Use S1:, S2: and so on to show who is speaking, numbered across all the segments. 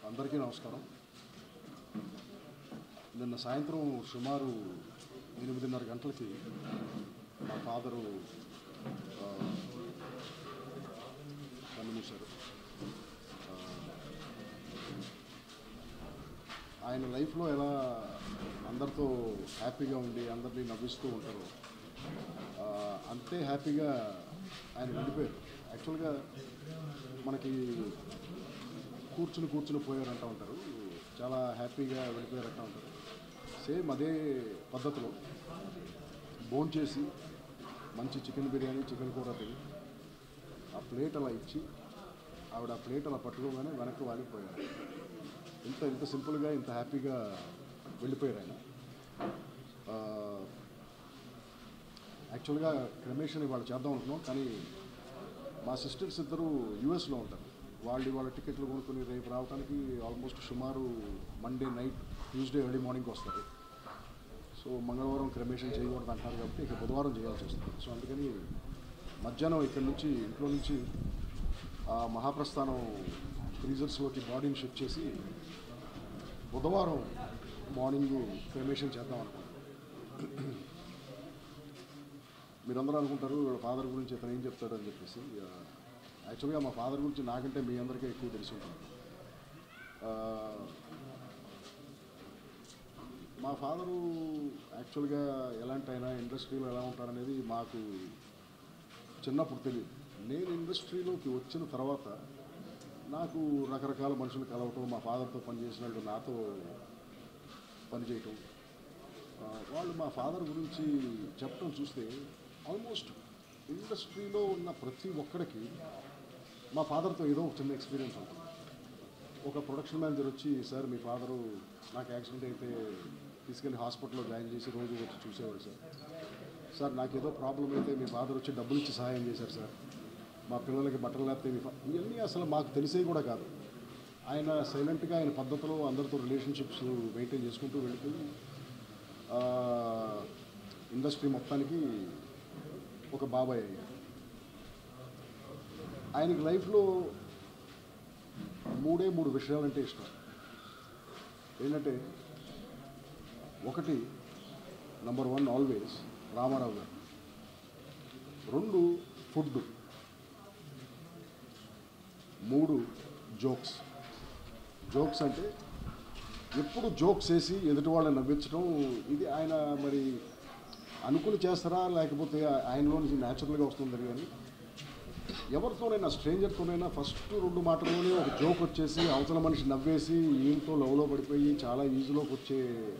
S1: అందరికీ నమస్కారం నిన్న సాయంత్రం సుమారు ఎనిమిదిన్నర గంటలకి మా ఫాదరు ఆ, కన్నుమూశారు ఆ, ఆయన లైఫ్లో ఎలా అందరితో హ్యాపీగా ఉండి అందరినీ నవ్విస్తూ ఉంటారు ఆ, అంతే హ్యాపీగా ఆయన వెళ్ళిపోయారు యాక్చువల్గా మనకి కూర్చుని కూర్చుని పోయారంటూ ఉంటారు చాలా హ్యాపీగా వెళ్ళిపోయారంటూ ఉంటారు సేమ్ అదే పద్ధతిలో భోంచేసి చేసి మంచి చికెన్ బిర్యానీ చికెన్ కూర తిని ఆ ప్లేట్ అలా ఇచ్చి ఆవిడ ఆ ప్లేట్ అలా పట్టుకోగానే వెనక్కి వాలిపోయారు ఇంత ఇంత సింపుల్గా ఇంత హ్యాపీగా వెళ్ళిపోయారు ఆయన ఆ, యాక్చువల్గా క్రమేషన్ ఇవాళ చేద్దాం అనుకున్నాం కానీ మా సిస్టర్స్ ఇద్దరు యూఎస్లో ఉంటారు వాళ్ళు వాళ్ళ టికెట్లు కొనుక్కొని రేపు రావడానికి ఆల్మోస్ట్ సుమారు మండే నైట్ ట్యూస్డే ఎర్లీ మార్నింగ్కి వస్తారు సో మంగళవారం క్రమేషన్ చేయకూడదు అంటారు కాబట్టి ఇక బుధవారం చేయాల్సి వస్తుంది సో అందుకని మధ్యాహ్నం ఇక్కడ నుంచి ఇంట్లో నుంచి ఆ మహాప్రస్థానం ఫ్రీజర్స్లోకి బాడీని షిఫ్ట్ చేసి బుధవారం మార్నింగ్ క్రమేషన్ చేద్దాం అనుకుంటున్నాం మీరందరూ అనుకుంటారు వీళ్ళ ఫాదర్ గురించి ఇతను ఏం చెప్తాడు అని చెప్పేసి యాక్చువల్గా మా ఫాదర్ గురించి నాకంటే మీ అందరికీ ఎక్కువ తెలిసి ఉంటుంది ఆ, మా ఫాదరు యాక్చువల్గా ఎలాంటి అయినా ఇండస్ట్రీలో ఎలా ఉంటారనేది మాకు చిన్నప్పుడు తెలియదు నేను ఇండస్ట్రీలోకి వచ్చిన తర్వాత నాకు రకరకాల మనుషులు కలవటం మా ఫాదర్తో పనిచేసినట్టు నాతో పనిచేయటం ఆ, వాళ్ళు మా ఫాదర్ గురించి చెప్పడం చూస్తే ఆల్మోస్ట్ ఇండస్ట్రీలో ఉన్న ప్రతి ఒక్కడికి మా ఫాదర్తో ఏదో ఒక చిన్న ఎక్స్పీరియన్స్ ఉంటుంది ఒక ప్రొడక్షన్ మేనేజర్ వచ్చి సార్ మీ ఫాదరు నాకు యాక్సిడెంట్ అయితే తీసుకెళ్ళి హాస్పిటల్లో జాయిన్ చేసి రోజు వచ్చి చూసేవాడు సార్ సార్ నాకు ఏదో ప్రాబ్లం అయితే మీ ఫాదర్ వచ్చి డబ్బులు ఇచ్చి సహాయం చేశారు సార్ మా పిల్లలకి బట్టలు లేకపోతే మీ ఫా ఇవన్నీ అసలు మాకు తెలిసేవి కూడా కాదు ఆయన సైలెంట్గా ఆయన పద్ధతిలో అందరితో రిలేషన్షిప్స్ మెయింటైన్ చేసుకుంటూ వెళ్ళిపోయి ఆ, ఇండస్ట్రీ మొత్తానికి ఒక బాబాయ్ అయ్యారు ఆయనకి లైఫ్లో మూడే మూడు విషయాలంటే ఇష్టం ఏంటంటే ఒకటి నంబర్ వన్ ఆల్వేస్ రామారావు గారు రెండు ఫుడ్ మూడు జోక్స్ జోక్స్ అంటే ఎప్పుడు జోక్స్ వేసి ఎదుటి వాళ్ళని నవ్వించడం ఇది ఆయన మరి అనుకుని చేస్తారా లేకపోతే ఆయనలో నుంచి న్యాచురల్గా వస్తుంది కానీ ఎవరితోనైనా స్ట్రేంజర్తోనైనా ఫస్ట్ రెండు మాటల్లోనే ఒక జోక్ వచ్చేసి అవతల మనిషి నవ్వేసి ఈయనతో లవ్లో పడిపోయి చాలా ఈజీలోకి వచ్చే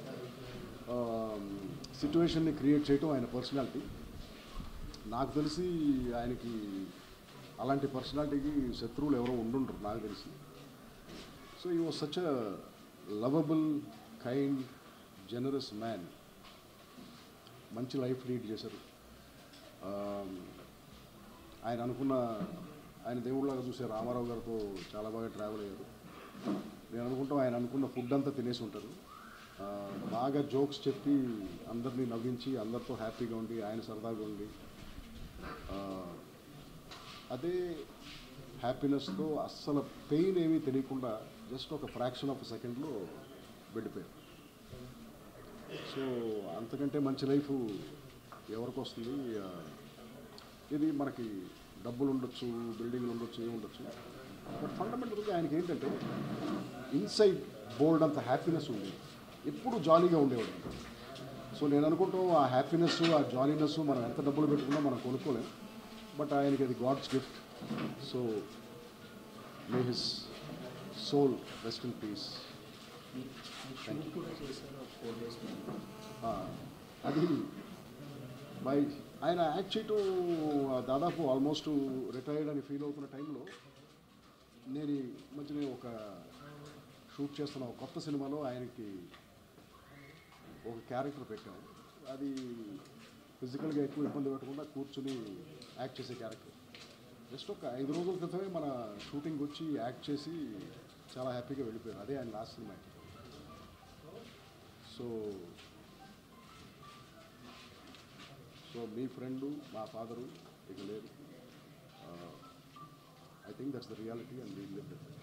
S1: సిచ్యువేషన్ని క్రియేట్ చేయటం ఆయన పర్సనాలిటీ నాకు తెలిసి ఆయనకి అలాంటి పర్సనాలిటీకి శత్రువులు ఎవరో ఉండుంటారు నాకు తెలిసి so he was such a lovable kind generous man మంచి లైఫ్ లీడ్ చేశారు Um, ఆయన అనుకున్న ఆయన దేవుళ్ళగా చూసే రామారావు గారితో చాలా బాగా ట్రావెల్ అయ్యారు నేను అనుకుంటాం ఆయన అనుకున్న ఫుడ్ అంతా తినేసి ఉంటారు ఆ, బాగా జోక్స్ చెప్పి అందరినీ నవ్వించి అందరితో హ్యాపీగా ఉండి ఆయన సరదాగా ఉండి ఆ, అదే హ్యాపీనెస్తో అస్సలు పెయిన్ ఏమీ తెలియకుండా జస్ట్ ఒక ఫ్రాక్షన్ ఆఫ్ సెకండ్లో వెళ్ళిపోయారు సో అంతకంటే మంచి లైఫ్ ఎవరికి వస్తుంది ఆ, ఇది మనకి డబ్బులు ఉండొచ్చు బిల్డింగ్లు ఉండొచ్చు ఏమి ఉండొచ్చు బట్ ఫండమెంటల్గా ఆయనకి ఏంటంటే ఇన్సైడ్ బోల్డ్ అంత హ్యాపీనెస్ ఉంది ఎప్పుడు జాలీగా ఉండేవాడు సో నేను అనుకుంటాం ఆ హ్యాపీనెస్ ఆ జాలీనెస్ మనం ఎంత డబ్బులు పెట్టుకున్నా మనం కొనుక్కోలేం బట్ ఆయనకి అది God's gift so may his soul rest in peace
S2: shoot కూడా చేశారు ఫోర్ డేస్
S1: అది బై ఆయన యాక్ట్ చేయటం ఆ, దాదాపు ఆల్మోస్ట్ రిటైర్డ్ అని ఫీల్ అవుతున్న టైంలో నేను ఈ మధ్యనే ఒక షూట్ చేస్తున్న ఒక కొత్త సినిమాలో ఆయనకి ఒక క్యారెక్టర్ పెట్టాము అది ఫిజికల్గా ఎక్కువ ఇబ్బంది పెట్టకుండా కూర్చుని యాక్ట్ చేసే క్యారెక్టర్ జస్ట్ ఒక ఐదు రోజుల క్రితమే మన షూటింగ్ వచ్చి యాక్ట్ చేసి చాలా హ్యాపీగా వెళ్ళిపోయారు అదే ఆయన లాస్ట్ సినిమా సో సో మీ ఫ్రెండు మా ఫాదరు ఇక లేరు I think that's the reality and we live it